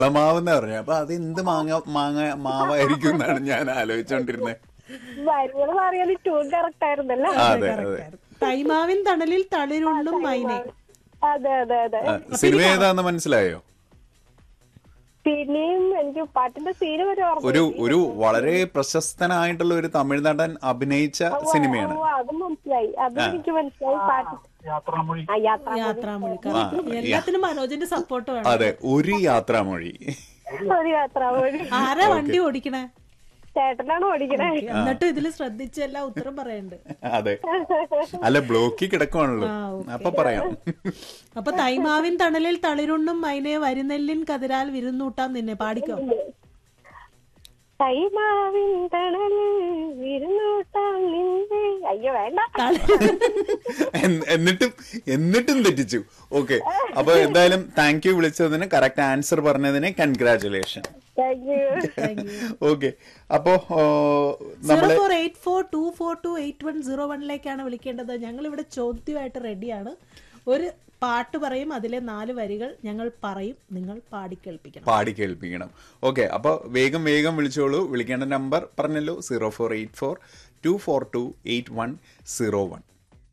മാവെന്ന് പറഞ്ഞു അപ്പൊ അത് എന്ത് മാങ്ങ മാങ്ങ മാവായിരിക്കും എന്നാണ് ഞാൻ ആലോചിച്ചോണ്ടിരുന്നത് വരുന്നത് അറിയാൻ ട്യൂൺ കറക്റ്റ് ആയിരുന്നല്ലോ അതെ അതെ തൈമാവിൻ തണലിൽ തളിരുണ്ടും മൈനെ അതെ അതെ അതെ ആ, സിനിമ ഏതാന്ന് മനസ്സിലായോ പിന്നെയും എനിക്ക് പാട്ടിന്റെ സീന് വരെ ഓർമ്മ ഒരു ഒരു വളരെ പ്രശസ്തനായിട്ടുള്ള ഒരു തമിഴ് നടൻ അഭിനയിച്ച സിനിമയാണ് ഓ, അത് മനസ്സിലായി അത് എനിക്ക് മനസ്സിലായി പാട്ട് യാത്രാമൊഴി ആ യാത്ര യാത്രാമൊഴി correct. എല്ലാത്തിനും മനോജിന്റെ സപ്പോർട്ട് വേണം അതെ ഒരു യാത്രാമൊഴി ഒരു യാത്ര ഒരു ആരാ വണ്ടി ഓടിക്കണേ ചേട്ടനാണ് ഓടിക്കണേ എന്നിട്ടും ഇതില് ശ്രദ്ധിച്ച് എല്ലാം ഉത്തരം പറയണ്ട് അതെ അല്ല ബ്ലോക്കിൽ കിടക്കുവാണല്ലോ ആ, ഓക്കേ. അപ്പൊ പറയാം അപ്പൊ തൈമാവിൻ തണലിൽ തളിരുണ്ടും മൈനെ വരുന്നെല്ലിൻ കതിരാൽ വിരുന്നൂട്ടാൻ നിന്നെ പാടിക്കോ കൈമാവിൻ തണലിൽ വിരുന്നൂട്ടാൻ നിന്നെ അയ്യോ വേണ്ട എന്ന് എന്നിട്ടും എന്നിട്ടും തെറ്റിച്ചു ഓക്കെ അപ്പൊ എന്തായാലും താങ്ക് യു വിളിച്ചതിന് കറക്റ്റ് ആൻസർ പറഞ്ഞതിന് കൺഗ്രാചുലേഷൻ താങ്ക് യു ഓക്കെ അപ്പോ ഓ, സീറോ നമ്മള് four eight four two four two eight one zero വണ്ണിലേക്കാണ് വിളിക്കേണ്ടത് ഞങ്ങൾ ഇവിടെ ചോദ്യമായിട്ട് റെഡിയാണ് ഒരു പാട്ട് പറയും അതിലെ നാല് വരികൾ ഞങ്ങൾ പറയും നിങ്ങൾ പാടിക്കേൾപ്പിക്കണം പാടി കേൾപ്പിക്കണം ഓക്കെ അപ്പൊ വേഗം വേഗം വിളിച്ചോളൂ വിളിക്കേണ്ട നമ്പർ പറഞ്ഞല്ലോ zero four eight four two four two eight one zero one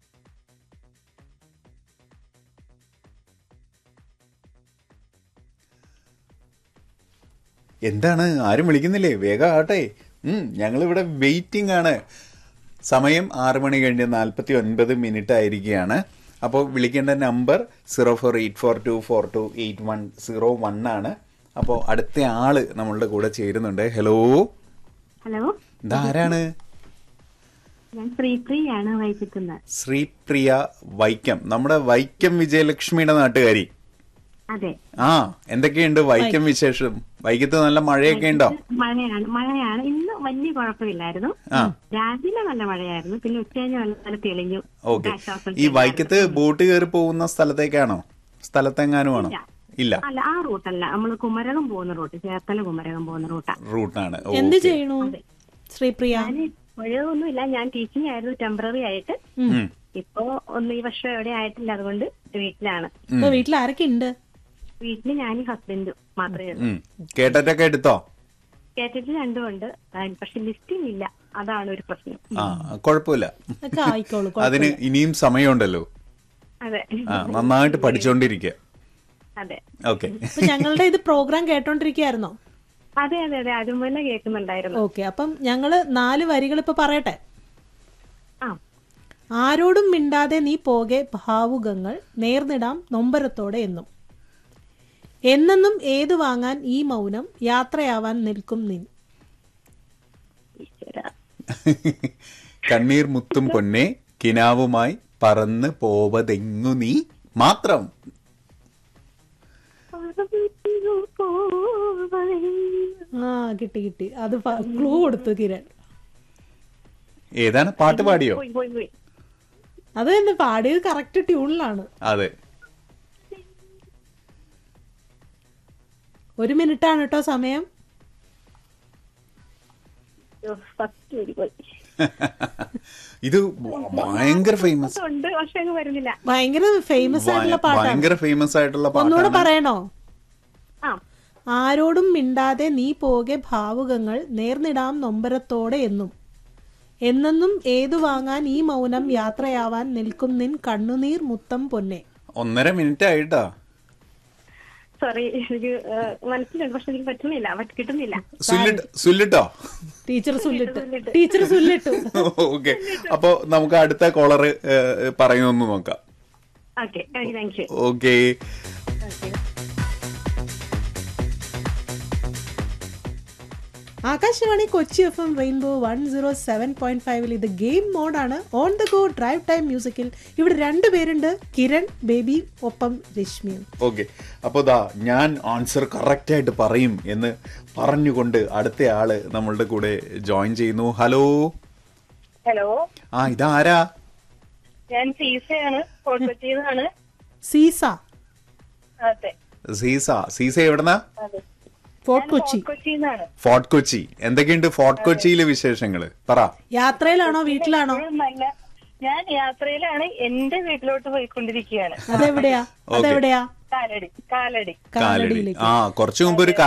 എന്താണ് ആരും വിളിക്കുന്നില്ലേ വേഗം ആട്ടെ ഉം ഞങ്ങളിവിടെ വെയിറ്റിംഗ് ആണ് സമയം ആറ് മണി കഴിഞ്ഞ് നാൽപ്പത്തി ഒൻപത് മിനിറ്റ് ആയിരിക്കുകയാണ് അപ്പോൾ വിളിക്കേണ്ട number zero four eight four two four two eight one zero one ആണ് അപ്പോൾ അടുത്ത ആള് നമ്മളുടെ കൂടെ ചേരുന്നുണ്ട് ഹലോ ഹലോ ഇതാരാണ് ഞാൻ ശ്രീപ്രിയാണ് വൈകിക്കുന്നത് ശ്രീപ്രിയ വൈക്കം നമ്മുടെ വൈക്കം വിജയലക്ഷ്മിയുടെ നാട്ടുകാരി അതെ ആ എന്തൊക്കെയുണ്ട് വൈക്കം വിശേഷം വൈകത്ത് നല്ല മഴയൊക്കെ ഉണ്ടോ മഴയാണ് മഴയാണ് ഇന്ന് വലിയ കുഴപ്പമില്ലായിരുന്നു ആ രാവിലെ നല്ല മഴയായിരുന്നു പിന്നെ ഉച്ചകഴിഞ്ഞ് നല്ല തെളിഞ്ഞു ഓക്കെ ആശ്വാസം ഈ വൈക്കത്ത് ബോട്ട് കയറി പോകുന്ന സ്ഥലത്തേക്കാണോ സ്ഥലത്തെങ്ങാനും ആണോ ഇല്ല അല്ല ആ റൂട്ടല്ല നമ്മൾ കുമരകം പോകുന്ന റൂട്ട് ചേർത്തല കുമരകം പോകുന്ന റൂട്ടാ റൂട്ടാണ് എന്ത് ഓക്കെ ചെയ്യണു ശ്രീപ്രിയ ഞാൻ മഴയൊന്നുമില്ല ഞാൻ ടീച്ചിങ് ആയിരുന്നു ടെമ്പററി ആയിട്ട് ഇപ്പോ ഒന്ന് ഈ വർഷം എവിടെ ആയിട്ടില്ല അതുകൊണ്ട് വീട്ടിലാണ് ഇപ്പൊ വീട്ടിൽ ആരൊക്കെ ഉണ്ട് വീട്ടില് ഞാനും ഹസ്ബൻഡും മാത്രമേ ഉള്ളൂ കേട്ടറ്റൊക്കെ എടുത്തോ കേട്ടിട്ട് രണ്ടുമുണ്ട് ആ, പക്ഷെ ലിസ്റ്റിംഗ് ഇല്ല അതാണ് ഒരു പ്രശ്നം ആ കുഴപ്പമില്ല ഒക്കെ ആയിക്കോളൂ അതിന് ഇനിയും സമയമുണ്ടല്ലോ അതെ ആ നന്നായിട്ട് പഠിച്ചോണ്ടിരിക്കുക അതെ ഓക്കെ അപ്പൊ ഞങ്ങളുടെ ഇത് പ്രോഗ്രാം കേട്ടോണ്ടിരിക്കുകയായിരുന്നോ അതെ അതെ അതെ അതുപോലെ കേൾക്കുന്നുണ്ടായിരുന്നു ഓക്കെ അപ്പം ഞങ്ങള് നാല് വരികൾ ഇപ്പൊ പറയട്ടെ ആ ആരോടും മിണ്ടാതെ നീ പോകെ ഭാവുകങ്ങൾ നേർന്നിടാം നൊമ്പരത്തോടെ എന്നും എന്നെന്നും ഏതു വാങ്ങാൻ ഈ മൗനം യാത്രയാവാൻ നിൽക്കും നിൻ ഈശ്വര കണ്ണീർ മുത്തും പൊന്നെ കിനാവുമായി പറന്ന് പോവതെങ്ങു നീ മാത്രം ആ കിട്ടി കിട്ടി അത് ക്ലൂ കൊടുത്തു കിരൺ ഏതാണ് പാട്ട് പാടിയോ പോയി പോയി പോയി അത് തന്നെ പാടിയത് കറക്റ്റ് ട്യൂണിലാണ് അതെ ഒരു മിനിറ്റ് ആണ് കേട്ടോ സമയം ഫസ്റ്റ് വരി പോയി ഇത് ഭയങ്കര ഫേമസ് ഉണ്ട് പക്ഷെ അങ്ങ് വരുന്നില്ല ഭയങ്കര ഫേമസ് ആയിട്ടുള്ള പാട്ടാണ് ഭയങ്കര ഫേമസ് ആയിട്ടുള്ള ഒന്നുകൂടെ പാട്ടാണ് പറയണോ ആ ആരോടും മിണ്ടാതെ നീ പോകെ ഭാവുകങ്ങൾ നേർന്നിടാം നൊമ്പരത്തോടെ എന്നും എന്നെന്നും ഏതു വാങ്ങാൻ ഈ മൗനം യാത്രയാവാൻ നിൽക്കും നിൻ കണ്ണുനീർ മുത്തം പൊന്നെ ഒന്നര മിനിറ്റ് ആയിട്ടാ സോറി എനിക്ക് ആ, മനസ്സിലുണ്ട് പക്ഷെ എനിക്ക് പറ്റുന്നില്ല പറ്റ് കിട്ടുന്നില്ല സുല്ലിട്ട് സുല്ലിട്ടോ ടീച്ചർ സുല്ലിട്ടു ടീച്ചർ സുല്ലിട്ടു ഓക്കെ അപ്പൊ നമുക്ക് അടുത്ത കോളർ പറയുമെന്ന് നോക്കാം okay thank you okay Akashvani Kochi F M rainbow one zero seven point ഫൈവിൽ ഇത് ഗെയിം മോഡാണ് on the go drive time മ്യൂസിക്കിൽ ഇവിടെ രണ്ടുപേരുണ്ട് കിരൺ ബേബി ഒപ്പം രശ്മിയും ഓക്കെ അപ്പോൾ ദാ ഞാൻ ആൻസർ കറക്റ്റ് ആയിട്ട് പറയും എന്ന് പറഞ്ഞുകൊണ്ട് അടുത്ത ആള് നമ്മളുടെ കൂടെ ജോയിൻ ചെയ്യുന്നു ഹലോ ഹലോ ആ ഇതാരാ ഞാൻ സീസയാണ് കൊച്ചിയിൽ നിന്നാണ് സീസ അതെ സീസ സീസ എവിടെന്നാ അതെ ഫോർട്ട് കൊച്ചി കൊച്ചിയിൽ നിന്നാണ് ഫോർട്ട് കൊച്ചി എന്തൊക്കെയുണ്ട് ഫോർട്ട് കൊച്ചിയിലെ വിശേഷങ്ങള് പറ യാത്രയിലാണോ വീട്ടിലാണോ നല്ല ഞാൻ യാത്രയിലാണ് എന്റെ വീട്ടിലോട്ട് പോയിക്കൊണ്ടിരിക്കുകയാണ് അതെവിടെയാ അതെവിടെയാ കാലടി കാലടി കാലടി കാലടിയിലേക്ക് ആ കുറച്ചു മുമ്പ് ഒരു